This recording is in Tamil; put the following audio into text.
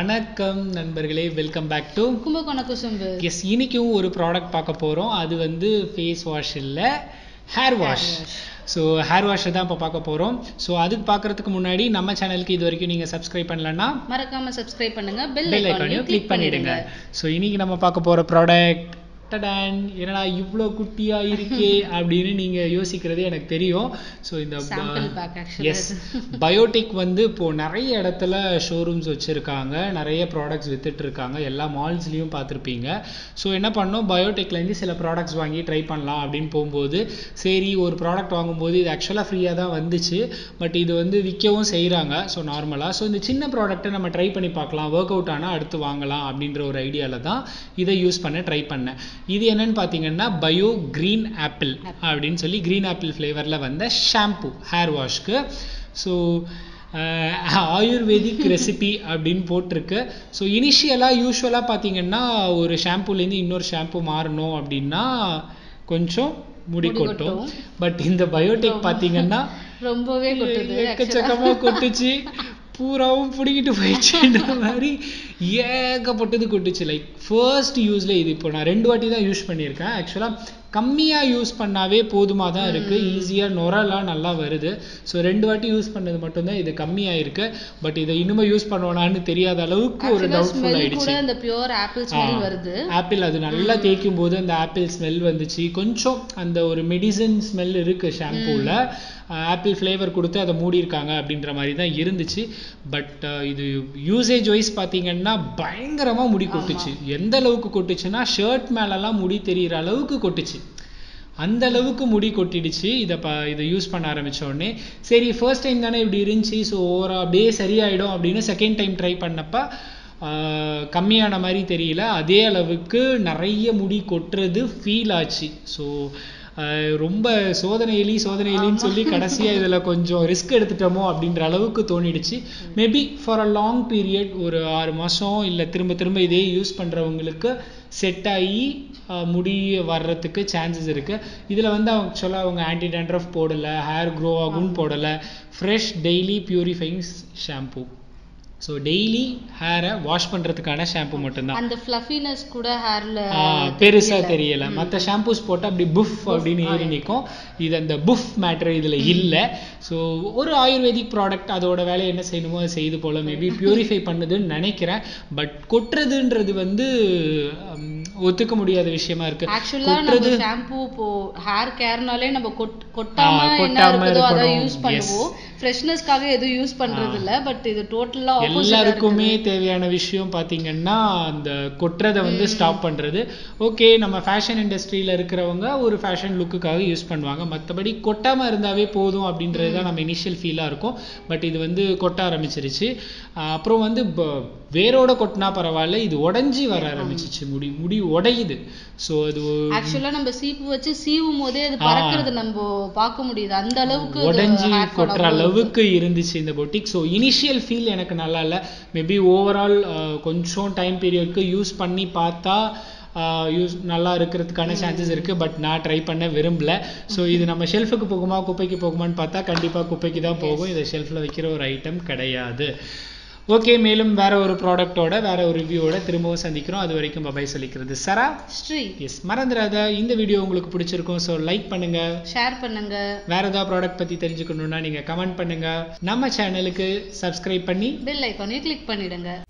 வணக்கம் நண்பர்களே welcome back to Kumbakona Kusumbu yes இன்னைக்கும் ஒரு ப்ராடக்ட் பார்க்க போகிறோம் அது வந்து ஃபேஸ் வாஷ் இல்லை ஹேர் வாஷ் ஸோ ஹேர் வாஷை தான் இப்போ பார்க்க போகிறோம் ஸோ அதுக்கு பார்க்கறதுக்கு முன்னாடி நம்ம சேனலுக்கு இது வரைக்கும் நீங்கள் சப்ஸ்கிரைப் பண்ணலன்னா மறக்காம சப்ஸ்கிரைப் பண்ணுங்க பெல் பெல் ஐக்கானையும் கிளிக் பண்ணிடுங்க ஸோ இன்னைக்கு நம்ம பார்க்க போகிற ப்ராடக்ட் டடான் என்னடா இவ்வளோ குட்டியா இருக்கே அப்படின்னு நீங்க யோசிக்கிறது எனக்கு தெரியும் ஸோ இந்த sample pack actually S biotech வந்து இப்போ நிறைய இடத்துல ஷோரூம்ஸ் வச்சிருக்காங்க நிறைய ப்ராடக்ட்ஸ் வித்துட்டு இருக்காங்க எல்லா மால்ஸ்லயும் பார்த்துருப்பீங்க ஸோ என்ன பண்ணோம் பயோடெக்ல இருந்து சில ப்ராடக்ட்ஸ் வாங்கி ட்ரை பண்ணலாம் அப்படின்னு போகும்போது சரி ஒரு ப்ராடக்ட் வாங்கும்போது இது ஆக்சுவலாக ஃப்ரீயாக தான் வந்துச்சு பட் இது வந்து விற்கவும் செய்கிறாங்க ஸோ நார்மலாக ஸோ இந்த சின்ன ப்ராடக்ட்டை நம்ம ட்ரை பண்ணி பார்க்கலாம் ஒர்க் அவுட் ஆனால் அடுத்து வாங்கலாம் அப்படின்ற ஒரு ஐடியாவில் தான் இதை யூஸ் பண்ண ட்ரை பண்ணேன் இது என்னன்னு பார்த்தீங்கன்னா பயோ கிரீன் ஆப்பிள் அப்படின்னு சொல்லி கிரீன் ஆப்பிள் ஃப்ளேவரில் வந்த ஷாம்பு ஹேர் வாஷ்க்கு ஸோ ஆயுர்வேதிக் ரெசிபி அப்படின்னு போட்டிருக்கு ஸோ இனிஷியலாக யூஸ்வலாக பார்த்தீங்கன்னா ஒரு ஷாம்புலேருந்து இன்னொரு ஷாம்பு மாறணும் அப்படின்னா கொஞ்சம் முடி முடி கொட்டும் கொட்டும். பட் இந்த பயோடெக் பார்த்தீங்கன்னா ரொம்பவே கொட்டுது எக்கச்சக்கமா கொட்டுச்சு பூராவும் பிடிக்கிட்டு போயிடுச்சுன்ற மாதிரி ஏகப்பட்டது கொட்டுச்சு லைக் ஃபர்ஸ்ட் யூஸ்ல இது இப்போ நான் ரெண்டு வாட்டி தான் யூஸ் பண்ணியிருக்கேன் ஆக்சுவலாக கம்மியா யூஸ் பண்ணாவே போதுமா தான் இருக்கு ஈஸியா நுரெல்லாம் நல்லா வருது ஸோ ரெண்டு வாட்டி யூஸ் பண்ணது மட்டும்தான் இது கம்மியா இருக்கு பட் இதை இனிமே யூஸ் பண்ணுவானான்னு தெரியாத அளவுக்கு ஒரு டவுட்ஃபுல் ஸ்மெல் ஆயிடுச்சு கூட இந்த பியூர் ஆப்பிள் ஸ்மெல் வருது ஆப்பிள் அது நல்லா தேய்க்கும் போது அந்த ஆப்பிள் ஸ்மெல் வந்துச்சு கொஞ்சம் அந்த ஒரு மெடிசன் ஸ்மெல் இருக்கு ஷாம்பூல ஆப்பிள் ஃப்ளேவர் கொடுத்து அதை மூடியிருக்காங்க அப்படின்ற மாதிரி தான் இருந்துச்சு பட் இது யூசேஜ் வைஸ் பார்த்தீங்கன்னா பயங்கரமா முடி கொட்டுச்சு எந்த அளவுக்கு கொட்டுச்சுன்னா ஷர்ட் மேலெல்லாம் முடி தெரியிற அளவுக்கு கொட்டுச்சு அந்த அளவுக்கு முடி கொட்டிடுச்சு இதை ப இதை யூஸ் பண்ண ஆரம்பிச்ச உடனே சரி ஃபர்ஸ்ட் டைம் தானே இப்படி இருந்துச்சு ஸோ ஓவரா அப்படியே சரியாயிடும் அப்படின்னு செகண்ட் டைம் ட்ரை பண்ணப்ப ஆஹ், கம்மியான மாதிரி தெரியல அதே அளவுக்கு நிறைய முடி கொட்டுறது ஃபீல் ஆச்சு ஸோ ரொம்ப சோதனை எலி சோதனை எலின்னு சொல்லி கடைசியா இதுல கொஞ்சம் ரிஸ்க் எடுத்துட்டோமோ அப்படின்ற அளவுக்கு தோணிடுச்சு maybe for a long period ஒரு ஆறு மாசம் இல்ல திரும்ப திரும்ப இதே யூஸ் பண்றவங்களுக்கு செட் ஆகி ஆஹ், முடி வர்றதுக்கு சான்சஸ் இருக்கு இதுல வந்து அவங்க ஆக்சுவலாக அவங்க ஆன்டி டேண்ட்ரஃப் போடல ஹேர் க்ரோ ஆகும்னு போடல fresh daily purifying shampoo so daily ஹேரை வாஷ் பண்றதுக்கான ஷாம்பு மட்டும்தான் அந்த ஃப்ளஃபினஸ் கூட ஹேர்ல ஆ, பெருசா தெரியல மத்த ஷாம்பூஸ் போட்டா அப்படி புஃப் அப்படின்னு ஏறி நிக்கும் இது அந்த புஃப் மேட்டர் இதுல இல்ல சோ ஒரு ஆயுர்வேதிக் ப்ராடக்ட் அதோட வேலையை என்ன செய்யணுமோ அதை செய்து போல மேபி பியூரிஃபை பண்ணுதுன்னு நினைக்கிறேன் பட் கொட்டுறதுன்றது வந்து ஹம், ஒத்துக்க முடியாத விஷயமா இருக்கு ஆக்சுவலா நம்ம கொட்டுறது ஷாம்பு இப்போ ஹேர் கேர்னாலே நம்ம கொட் கொட்டாம ஆ, என்ன கொட்டாம இருக்குதோ அதை இருக்கணும். யூஸ் பண்ணுவோம் ஃப்ரெஷ்னஸ்க்காக எதுவும் யூஸ் பண்றது இல்ல பட் இது டோட்டலா எல்லாருக்குமே தேவையான விஷயம் பாத்தீங்கன்னா அந்த கொட்டுறதை வந்து ஸ்டாப் பண்றது ஓகே நம்ம ஃபேஷன் இண்டஸ்ட்ரியில இருக்கிறவங்க ஒரு ஃபேஷன் லுக்குக்காக யூஸ் பண்ணுவாங்க மத்தபடி கொட்டாம இருந்தாவே போதும் அப்படின்றது தான் நம்ம இனிஷியல் ஃபீலா இருக்கும் பட் இது வந்து கொட்ட ஆரம்பிச்சிருச்சு ஆஹ் அப்புறம் வந்து ப- வேரோட கொட்டினா பரவாயில்ல இது உடைஞ்சி வர ஆரம்பிச்சிச்சு முடி முடி உடையுது ஸோ அது ஒரு- ஆக்சுவலா நம்ம சீப்பு வச்சு சீவும் போதே அது பறக்கிறது நம்ம பார்க்க முடியுது அந்த அளவுக்கு அது உடைஞ்சி hair fall கொட்டுற ஆகும். அளவுக்கு இருந்துச்சு இந்த பொட்டிக் ஸோ இனிஷியல் ஃபீல் எனக்கு நல்லா இல்லை மேபி ஓவரால் கொஞ்சம் டைம் பீரியட்க்கு யூஸ் பண்ணி பார்த்தா யூஸ் நல்லா இருக்கிறதுக்கான சான்சஸ் இருக்கு பட் நான் ட்ரை பண்ண விரும்பல ஸோ இது நம்ம ஷெல்ஃபுக்கு போகுமா குப்பைக்கு போகுமான்னு பார்த்தா கண்டிப்பா குப்பைக்கு தான் போகும் இதை ஷெல்ஃபில் வைக்கிற ஒரு ஐட்டம் கிடையாது ஓகே மேலும் வேற ஒரு ப்ராடக்ட்டோட வேற ஒரு ரிவ்யூவோட திரும்பவும் சந்திக்கிறோம் அது வரைக்கும் பபாய் சொல்லிக்கிறது சரா ஸ்ரீ எஸ் மறந்துடாத இந்த வீடியோ உங்களுக்கு பிடிச்சிருக்கும் ஸோ லைக் பண்ணுங்க ஷேர் பண்ணுங்க வேற ஏதாவது ப்ராடக்ட் பத்தி தெரிஞ்சுக்கணும்னா நீங்க கமெண்ட் பண்ணுங்க நம்ம சேனலுக்கு சப்ஸ்கிரைப் பண்ணி பெல் ஐக்கானையும் கிளிக் பண்ணிடுங்க